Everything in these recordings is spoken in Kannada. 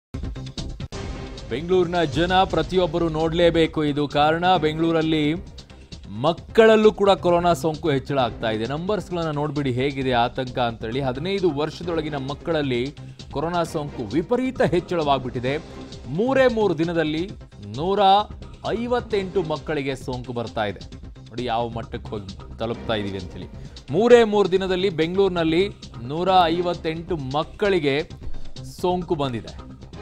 ಬೆಂಗಳೂರಿನ ಜನ ಪ್ರತಿಯೊಬ್ಬರು ನೋಡಲೇಬೇಕು ಇದು ಕಾರಣ ಬೆಂಗಳೂರಲ್ಲಿ ಮಕ್ಕಳಲ್ಲೂ ಕೂಡ ಕೊರೋನಾ ಸೋಂಕು ಹೆಚ್ಚಳ ಆಗ್ತಾ ಇದೆ ನಂಬರ್ಸ್ಗಳನ್ನ ನೋಡ್ಬಿಡಿ ಹೇಗಿದೆ ಆತಂಕ ಅಂತೇಳಿ ಹದಿನೈದು ವರ್ಷದೊಳಗಿನ ಮಕ್ಕಳಲ್ಲಿ ಕೊರೋನಾ ಸೋಂಕು ವಿಪರೀತ ಹೆಚ್ಚಳವಾಗ್ಬಿಟ್ಟಿದೆ ಮೂರೇ ಮೂರು ದಿನದಲ್ಲಿ ನೂರ ಐವತ್ತೆಂಟು ಮಕ್ಕಳಿಗೆ ಸೋಂಕು ಬರ್ತಾ ಇದೆ ನೋಡಿ ಯಾವ ಮಟ್ಟಕ್ಕೆ ಹೋಗಿ ತಲುಪ್ತಾ ಇದೀವಿ ಅಂತೇಳಿ ಮೂರೇ ಮೂರು ದಿನದಲ್ಲಿ ಬೆಂಗಳೂರಿನಲ್ಲಿ ನೂರ ಐವತ್ತೆಂಟು ಮಕ್ಕಳಿಗೆ ಸೋಂಕು ಬಂದಿದೆ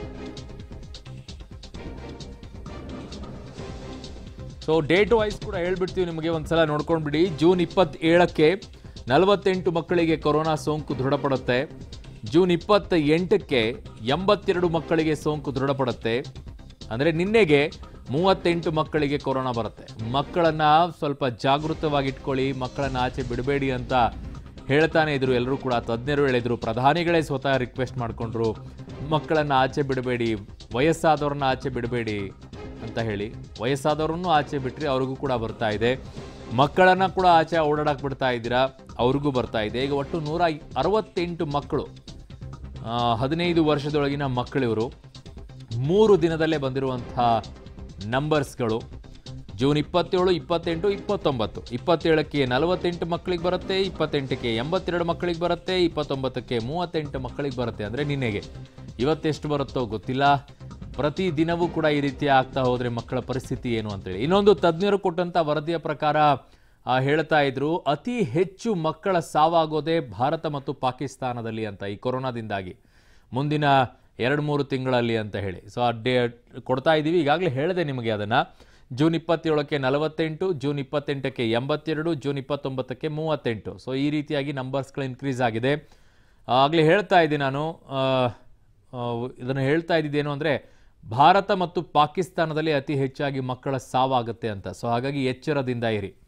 ಸೊ ಡೇಟ್ ವೈಸ್ ಕೂಡ ಹೇಳ್ಬಿಡ್ತೀವಿ ನಿಮಗೆ ಒಂದ್ಸಲ ನೋಡ್ಕೊಂಡ್ಬಿಡಿ ಜೂನ್ ಇಪ್ಪತ್ತೇಳಕ್ಕೆ ನಲವತ್ತೆಂಟು ಮಕ್ಕಳಿಗೆ ಕೊರೋನಾ ಸೋಂಕು ದೃಢಪಡುತ್ತೆ ಜೂನ್ ಇಪ್ಪತ್ತ ಎಂಟಕ್ಕೆ ಎಂಬತ್ತೆರಡು ಮಕ್ಕಳಿಗೆ ಸೋಂಕು ದೃಢಪಡುತ್ತೆ ಅಂದರೆ ನಿನ್ನೆಗೆ ಮೂವತ್ತೆಂಟು ಮಕ್ಕಳಿಗೆ ಕೊರೋನಾ ಬರುತ್ತೆ ಮಕ್ಕಳನ್ನ ಸ್ವಲ್ಪ ಜಾಗೃತವಾಗಿಟ್ಕೊಳ್ಳಿ ಮಕ್ಕಳನ್ನ ಆಚೆ ಬಿಡಬೇಡಿ ಅಂತ ಹೇಳ್ತಾನೆ ಇದ್ರು ಎಲ್ಲರೂ ಕೂಡ ತಜ್ಞರು ಹೇಳಿದ್ರು ಪ್ರಧಾನಿಗಳೇ ಸ್ವತಃ ರಿಕ್ವೆಸ್ಟ್ ಮಾಡಿಕೊಂಡ್ರು ಮಕ್ಕಳನ್ನ ಆಚೆ ಬಿಡಬೇಡಿ ವಯಸ್ಸಾದವ್ರನ್ನ ಆಚೆ ಬಿಡಬೇಡಿ ಅಂತ ಹೇಳಿ ವಯಸ್ಸಾದವ್ರನ್ನು ಆಚೆ ಬಿಟ್ರೆ ಅವ್ರಿಗೂ ಕೂಡ ಬರ್ತಾ ಇದೆ ಮಕ್ಕಳನ್ನ ಕೂಡ ಆಚೆ ಓಡಾಡಕ್ ಬಿಡ್ತಾ ಇದ್ದೀರಾ ಅವ್ರಿಗೂ ಬರ್ತಾ ಇದೆ ಈಗ ಒಟ್ಟು ನೂರ ಅರವತ್ತೆಂಟು ಮಕ್ಕಳು ಆ, ಹದಿನೈದು ವರ್ಷದೊಳಗಿನ ಮಕ್ಕಳಿವರು ಮೂರು ದಿನದಲ್ಲೇ ಬಂದಿರುವಂತಹ ನಂಬರ್ಸ್ಗಳು ಜೂನ್ ಇಪ್ಪತ್ತೇಳು ಇಪ್ಪತ್ತೆಂಟು ಇಪ್ಪತ್ತೊಂಬತ್ತು ಇಪ್ಪತ್ತೇಳಕ್ಕೆ ನಲವತ್ತೆಂಟು ಮಕ್ಕಳಿಗೆ ಬರುತ್ತೆ ಇಪ್ಪತ್ತೆಂಟಕ್ಕೆ ಎಂಬತ್ತೆರಡು ಮಕ್ಕಳಿಗೆ ಬರುತ್ತೆ ಇಪ್ಪತ್ತೊಂಬತ್ತಕ್ಕೆ ಮೂವತ್ತೆಂಟು ಮಕ್ಕಳಿಗೆ ಬರುತ್ತೆ ಅಂದರೆ ನಿನ್ನೆಗೆ ಇವತ್ತೆಷ್ಟು ಬರುತ್ತೋ ಗೊತ್ತಿಲ್ಲ ಪ್ರತಿ ದಿನವೂ ಕೂಡ ಈ ರೀತಿ ಆಗ್ತಾ ಹೋದರೆ ಮಕ್ಕಳ ಪರಿಸ್ಥಿತಿ ಏನು ಅಂತೇಳಿ ಇನ್ನೊಂದು ತಜ್ಞರು ಕೊಟ್ಟಂಥ ವರದಿಯ ಪ್ರಕಾರ ಆ, ಹೇಳ್ತಾ ಇದ್ರು ಅತಿ ಹೆಚ್ಚು ಮಕ್ಕಳ ಸಾವಾಗೋದೇ ಭಾರತ ಮತ್ತು ಪಾಕಿಸ್ತಾನದಲ್ಲಿ ಅಂತ ಈ ಕೊರೋನಾದಿಂದಾಗಿ ಮುಂದಿನ ಎರಡು ಮೂರು ತಿಂಗಳಲ್ಲಿ ಅಂತ ಹೇಳಿ ಸೊ ಆ ಡೇ ಕೊಡ್ತಾ ಇದ್ದೀವಿ ಈಗಾಗಲೇ ಹೇಳಿದೆ ನಿಮಗೆ ಅದನ್ನು ಜೂನ್ ಇಪ್ಪತ್ತೇಳಕ್ಕೆ ನಲವತ್ತೆಂಟು ಜೂನ್ ಇಪ್ಪತ್ತೆಂಟಕ್ಕೆ ಎಂಬತ್ತೆರಡು ಜೂನ್ ಇಪ್ಪತ್ತೊಂಬತ್ತಕ್ಕೆ ಮೂವತ್ತೆಂಟು ಸೊ ಈ ರೀತಿಯಾಗಿ ನಂಬರ್ಸ್ಗಳು ಇನ್ಕ್ರೀಸ್ ಆಗಿದೆ ಆಗಲೇ ಹೇಳ್ತಾ ಇದ್ದೆ ನಾನು ಆ, ಆ, ಇದನ್ನು ಹೇಳ್ತಾ ಇದ್ದಿದ್ದೇನು ಅಂದರೆ ಭಾರತ ಮತ್ತು ಪಾಕಿಸ್ತಾನದಲ್ಲಿ ಅತಿ ಹೆಚ್ಚಾಗಿ ಮಕ್ಕಳ ಸಾವಾಗುತ್ತೆ ಅಂತ ಸೊ ಹಾಗಾಗಿ ಎಚ್ಚರದಿಂದ ಇರಿ